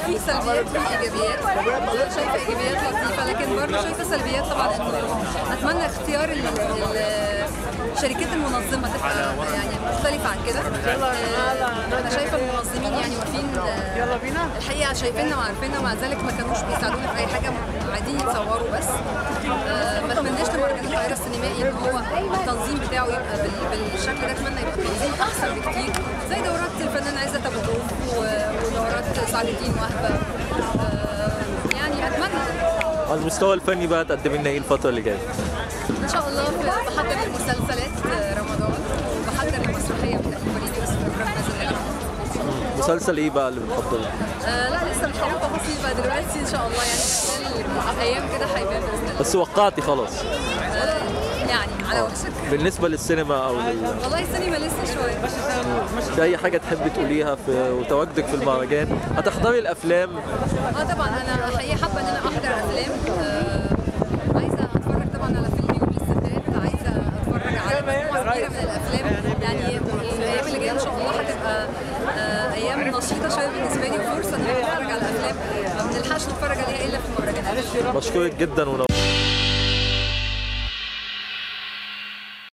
في سلبيات وفي ايجابيات شايفه ايجابيات لطيفه لكن برضه شايفه سلبيات طبعا إنه اتمنى اختيار ال- ال- الشركات المنظمه تبقى يعني مختلفه عن كده آه، انا شايفه المنظمين يعني واقفين آه، الحقيقه شايفيننا وعارفيننا ومع ذلك ما كانوش بيساعدونا في اي حاجه قاعدين يتصوروا بس آه، ما اتمناش لمهرجان القاهره السينمائي ان هو التنظيم بتاعه يبقى بال- بالشكل ده اتمنى يبقى تنظيم احسن بكتير زي دورات الفنان عزت ابو الروف و- ودورات سعد الدين وهبه آه، يعني اتمنى على المستوى الفني بقى تقدم لنا ايه الفتره اللي جايه ان شاء الله في- بحضر لمسلسلات رمضان وبحضر لمسرحيه بتاعت فريد يوسف اكرم مازن العراق مسلسل ايه بقى اللي بتفضله آه لا لسه مش هقول تفاصيل بقى دلوقتي ان شاء الله يعني خلال ايام كده هيبان باذن الله بس وقعتي خلاص آه يعني على وشك بالنسبه للسينما او لل... والله السينما لسه شويه في اي حاجه تحبي تقوليها في وتواجدك في المهرجان هتحضري الافلام اه طبعا انا الحقيقه حابه ان انا احضر افلام آه عايزه اتفرج طبعا على فيلم يوم للستات عايزه اتفرج على مجموعه كبيره من الافلام يعني الايام اللي جايه ان شاء الله هتبقى آه ايام نشيطه شويه بالنسبه لي وفرصه ان انا اتفرج على افلام ما بنلحقش نتفرج عليها الا في المهرجانات بشكرك جدا ولو